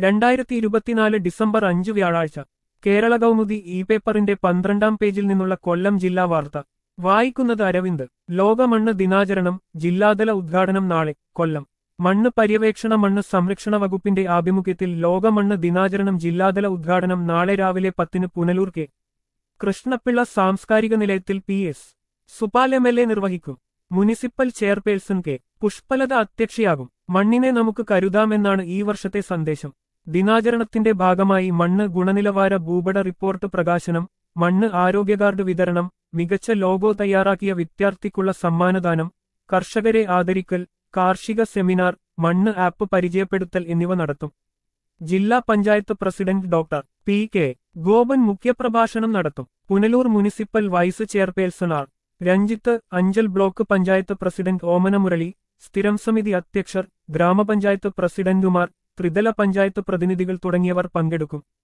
രണ്ടായിരത്തി ഇരുപത്തിനാല് ഡിസംബർ അഞ്ച് വ്യാഴാഴ്ച കേരള കൗമുദി ഇ പേപ്പറിന്റെ പന്ത്രണ്ടാം പേജിൽ നിന്നുള്ള കൊല്ലം ജില്ലാ വാർത്ത വായിക്കുന്നത് അരവിന്ദ് ലോക മണ്ണ് ദിനാചരണം ജില്ലാതല ഉദ്ഘാടനം നാളെ കൊല്ലം മണ്ണ് പര്യവേക്ഷണ മണ്ണ് സംരക്ഷണ വകുപ്പിന്റെ ആഭിമുഖ്യത്തിൽ ലോക മണ്ണ് ദിനാചരണം ജില്ലാതല ഉദ്ഘാടനം നാളെ രാവിലെ പത്തിന് പുനലൂർ കെ കൃഷ്ണപിള്ള സാംസ്കാരിക നിലയത്തിൽ P S Supal M L A നിർവഹിക്കും മുനിസിപ്പൽ ചെയർപേഴ്സൺ കെ പുഷ്പലത അധ്യക്ഷയാകും മണ്ണിനെ നമുക്ക് കരുതാമെന്നാണ് ഈ വർഷത്തെ സന്ദേശം ദിനാചരണത്തിന്റെ ഭാഗമായി മണ്ണ് ഗുണനിലവാര ഭൂപട റിപ്പോർട്ട് പ്രകാശനം മണ്ണ് ആരോഗ്യ കാർഡ് വിതരണം മികച്ച ലോഗോ തയ്യാറാക്കിയ വിദ്യാർത്ഥിക്കുള്ള സമ്മാനദാനം കർഷകരെ ആദരിക്കൽ കാർഷിക സെമിനാർ മണ്ണ് ആപ്പ് പരിചയപ്പെടുത്തൽ എന്നിവ നടത്തും ജില്ലാ panchayat president doctor P K Gopan മുഖ്യപ്രഭാഷണം നടത്തും Punalur municipal vice chairperson R Ranjith Anchal block panchayat president Omana Murali സ്ഥിരം സമിതി അധ്യക്ഷർ ഗ്രാമപഞ്ചായത്ത് പ്രസിഡന്റുമാർ ത്രിതല പഞ്ചായത്ത് പ്രതിനിധികൾ തുടങ്ങിയവർ പങ്കെടുക്കും